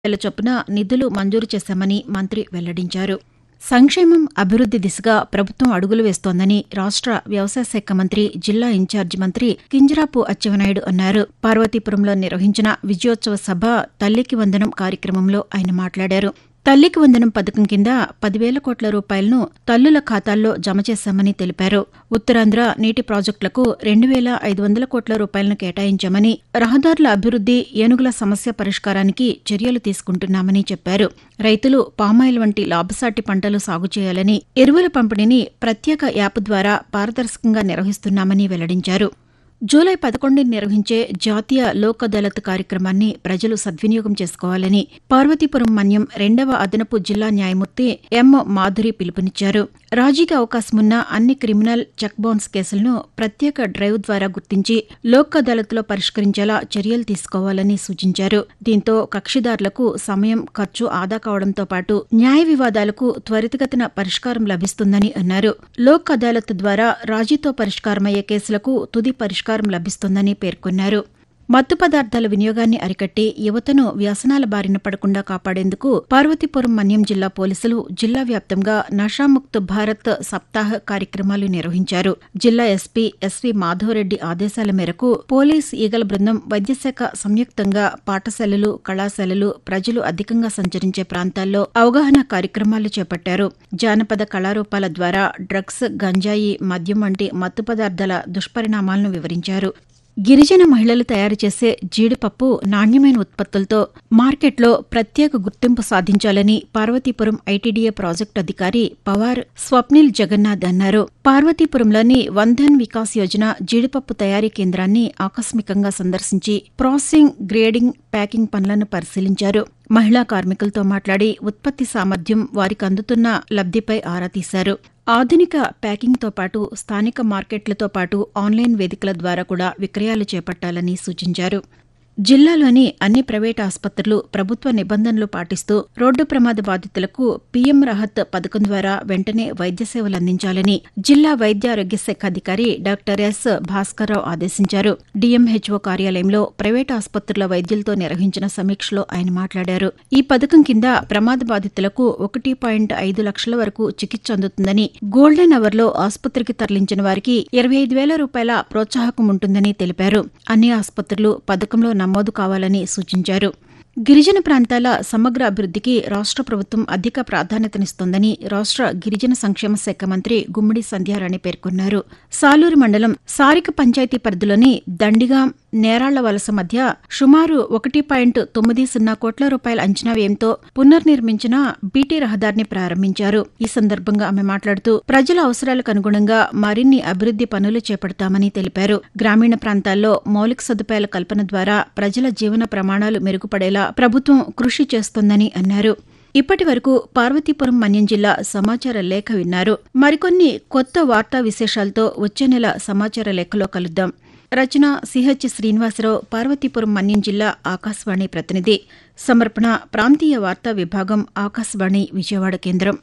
వేల చొప్పున నిధులు మంజూరు చేశామని మంత్రి వెల్లడించారు సంక్షేమం అభివృద్ది దిశగా ప్రభుత్వం అడుగులు వేస్తోందని రాష్ట్ర వ్యవసాయ శాఖ మంత్రి జిల్లా ఇన్ఛార్జి మంత్రి కింజరాపు అచ్చెన్నాయుడు అన్నారు పార్వతీపురంలో నిర్వహించిన విజయోత్సవ సభ తల్లికి వందనం కార్యక్రమంలో ఆయన మాట్లాడారు తల్లికి వందనం పథకం కింద పదివేల కోట్ల రూపాయలను తల్లుల ఖాతాల్లో జమ చేశామని తెలిపారు ఉత్తరాంధ్ర నీటి ప్రాజెక్టులకు రెండు వేల ఐదు వందల కోట్ల రూపాయలను కేటాయించామని రహదారుల అభివృద్ది ఏనుగుల సమస్య పరిష్కారానికి చర్యలు తీసుకుంటున్నామని చెప్పారు రైతులు పామాయిల్ వంటి లాభసాటి పంటలు సాగు చేయాలని ఎరువుల పంపిణీని ప్రత్యేక యాప్ ద్వారా పారదర్శకంగా నిర్వహిస్తున్నామని వెల్లడించారు జూలై పదకొండుని నిర్వహించే జాతీయ లోక్ అదాలత్ కార్యక్రమాన్ని ప్రజలు సద్వినియోగం చేసుకోవాలని పార్వతీపురం మన్యం రెండవ అదనపు జిల్లా న్యాయమూర్తి ఎం మాధురి పిలుపునిచ్చారు రాజీకి అవకాశమున్న అన్ని క్రిమినల్ చెక్ బౌన్స్ కేసులను ప్రత్యేక డ్రైవ్ ద్వారా గుర్తించి లోక్ అదాలత్లో పరిష్కరించేలా చర్యలు తీసుకోవాలని సూచించారు దీంతో కక్షిదారులకు సమయం ఖర్చు ఆదా కావడంతో పాటు న్యాయ వివాదాలకు త్వరితగతిన పరిష్కారం లభిస్తుందని అన్నారు లోక్ అదాలత్ ద్వారా రాజీతో పరిష్కారమయ్యే కేసులకు తుది పరిష్కారం లభిస్తుందని పేర్కొన్నారు మత్తు పదార్థాల వినియోగాన్ని అరికట్టి యువతను వ్యసనాల బారిన పడకుండా కాపాడేందుకు పార్వతీపురం మన్యం జిల్లా పోలీసులు జిల్లా వ్యాప్తంగా నషాముక్త్ భారత్ సప్తాహ్ కార్యక్రమాలు నిర్వహించారు జిల్లా ఎస్పీ ఎస్వి మాధవరెడ్డి ఆదేశాల మేరకు పోలీస్ ఈగల బృందం వైద్యశాఖ సంయుక్తంగా పాఠశాలలు కళాశాలలు ప్రజలు అధికంగా సంచరించే ప్రాంతాల్లో అవగాహన కార్యక్రమాలు చేపట్టారు జానపద కళారూపాల ద్వారా డ్రగ్స్ గంజాయి మద్యం వంటి మత్తు పదార్థాల దుష్పరిణామాలను వివరించారు గిరిజన మహిళలు తయారు చేసే జీడిపప్పు నాణ్యమైన ఉత్పత్తులతో మార్కెట్లో ప్రత్యేక గుర్తింపు సాధించాలని పార్వతీపురం ఐటీడీఏ ప్రాజెక్టు అధికారి పవార్ స్వప్నిల్ జగన్నాథ్ అన్నారు పార్వతీపురంలోని వంధన్ వికాస్ యోజన జీడిపప్పు తయారీ కేంద్రాన్ని ఆకస్మికంగా సందర్శించి ప్రాసెసింగ్ గ్రేడింగ్ ప్యాకింగ్ పనులను పరిశీలించారు మహిళా కార్మికులతో మాట్లాడి ఉత్పత్తి సామర్థ్యం వారికి అందుతున్న లబ్దిపై ఆరా తీశారు ఆధునిక ప్యాకింగ్తో పాటు స్థానిక మార్కెట్లతో పాటు ఆన్లైన్ వేదికల ద్వారా కూడా విక్రయాలు చేపట్టాలని సూచించారు జిల్లాలోని అన్ని ప్రైవేటు ఆసుపత్రులు ప్రభుత్వ నిబంధనలు పాటిస్తూ రోడ్డు ప్రమాద బాధితులకు పీఎం రహత్ పథకం ద్వారా వెంటనే వైద్య సేవలు అందించాలని జిల్లా వైద్య ఆరోగ్య శాఖ అధికారి డాక్టర్ ఎస్ భాస్కర్రావు ఆదేశించారు డీఎంహెచ్ఓ కార్యాలయంలో ప్రైవేటు ఆసుపత్రుల వైద్యులతో నిర్వహించిన సమీక్షలో ఆయన మాట్లాడారు ఈ పథకం కింద ప్రమాద బాధితులకు ఒకటి పాయింట్ ఐదు లక్షల వరకు చికిత్స అందుతుందని గోల్డెన్ అవర్లో ఆసుపత్రికి తరలించిన వారికి ఇరవై ఐదు వేల రూపాయల ప్రోత్సాహకం ఉంటుందని తెలిపారు అన్ని ఆసుపత్రులు పథకంలో నమోదు కావాలని సూచించారు గిరిజన ప్రాంతాల సమగ్ర అభివృద్దికి రాష్ట్ర ప్రభుత్వం అధిక ప్రాధాన్యతనిస్తోందని రాష్ట్ర గిరిజన సంక్షేమ శాఖ మంత్రి గుమ్మిడి సంధ్యారాణి పేర్కొన్నారు సాలూరు మండలం సారిక పంచాయతీ పరిధిలోని దండిగా నేరాళ్ల వలస మధ్య సుమారు ఒకటి పాయింట్ తొమ్మిది సున్నా కోట్ల రూపాయల అంచనా వ్యయంతో పునర్నిర్మించిన బీటీ రహదారిని ప్రారంభించారు ఈ సందర్భంగా ఆమె మాట్లాడుతూ ప్రజల అవసరాలకు అనుగుణంగా మరిన్ని అభివృద్ది పనులు చేపడతామని తెలిపారు గ్రామీణ ప్రాంతాల్లో మౌలిక సదుపాయాల కల్పన ద్వారా ప్రజల జీవన ప్రమాణాలు మెరుగుపడేలా ప్రభుత్వం కృషి చేస్తోందని అన్నారు ఇప్పటి వరకు పార్వతీపురం మన్యం జిల్లా సమాచార లేఖ విన్నారు మరికొన్ని కొత్త వార్తా విశేషాలతో వచ్చే నెల సమాచార లేఖలో కలుద్దాం రచన సిహెచ్ శ్రీనివాసరావు పార్వతీపురం మన్యం జిల్లా ఆకాశవాణి ప్రతినిధి సమర్పణ ప్రాంతీయ వార్తా విభాగం ఆకాశవాణి విజయవాడ కేంద్రం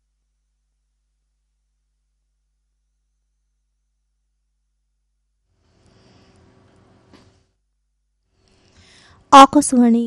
ఆకాశవాణి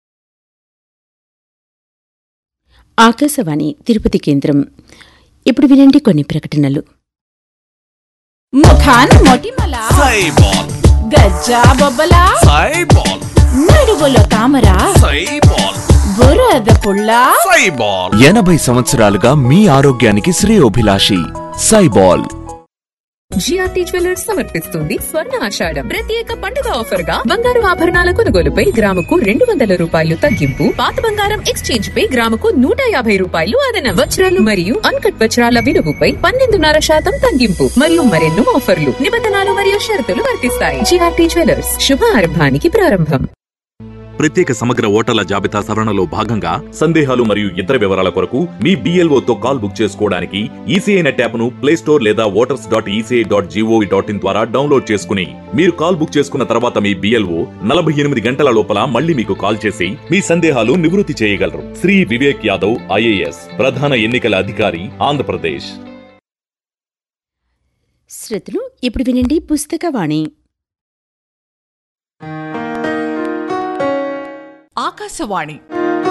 ఆకాశవాణి తిరుపతి కేంద్రం ఇప్పుడు వినండి కొన్ని ప్రకటనలు ముఖాన మొటిమల సైబాల్ గజ్జా బొబ్బల సైబాల్ నడువులో తామర సైబాల్ బురద పుల్ల సైబాల్ ఎనభై సంవత్సరాలుగా మీ ఆరోగ్యానికి శ్రేయోభిలాషి సైబాల్ జిఆర్టీ జ్యువెలర్స్ సమర్పిస్తుంది స్వర్ణ ఆషాఢం ప్రత్యేక పండుగ ఆఫర్ గా బంగారు ఆభరణాల కొనుగోలుపై గ్రాముకు రెండు వందల రూపాయలు తగ్గింపు పాత బంగారం ఎక్స్చేంజ్ పై గ్రాముకు నూట యాభై రూపాయలు అదనం వజ్రాలు మరియు అన్కట్ వజ్రాల విలువపై పన్నెండున్నర శాతం తగ్గింపు మరియు మరెన్నో ఆఫర్లు నిబంధనలు మరియు షరతులు వర్తిస్తాయి జిఆర్టీ జ్యువెలర్స్ శుభ ఆరంభానికి ప్రారంభం ప్రత్యేక సమగ్ర ఓటర్ల జాబితా సవరణలో భాగంగా సందేహాలు మరియు ఇతర వివరాల కొరకు మీ BLO తో కాల్ బుక్ చేసుకోవడానికి ఈసీఐ నెట్ యాప్ ను ప్లే స్టోర్ లేదా voters dot ECI dot GOV dot in ద్వారా డౌన్లోడ్ చేసుకుని మీరు కాల్ బుక్ చేసుకున్న తర్వాత మీ బిఎల్ఓ నలభై ఎనిమిది గంటల లోపల మళ్ళీ మీకు కాల్ చేసి మీ సందేహాలు నివృత్తి చేయగలరు శ్రీ వివేక్ యాదవ్ ఐఏఎస్ ప్రధాన ఎన్నికల అధికారి ఆంధ్రప్రదేశ్ శ్రోతలు ఇప్పుడు వినండి పుస్తకవాణి ఆకాశవాణి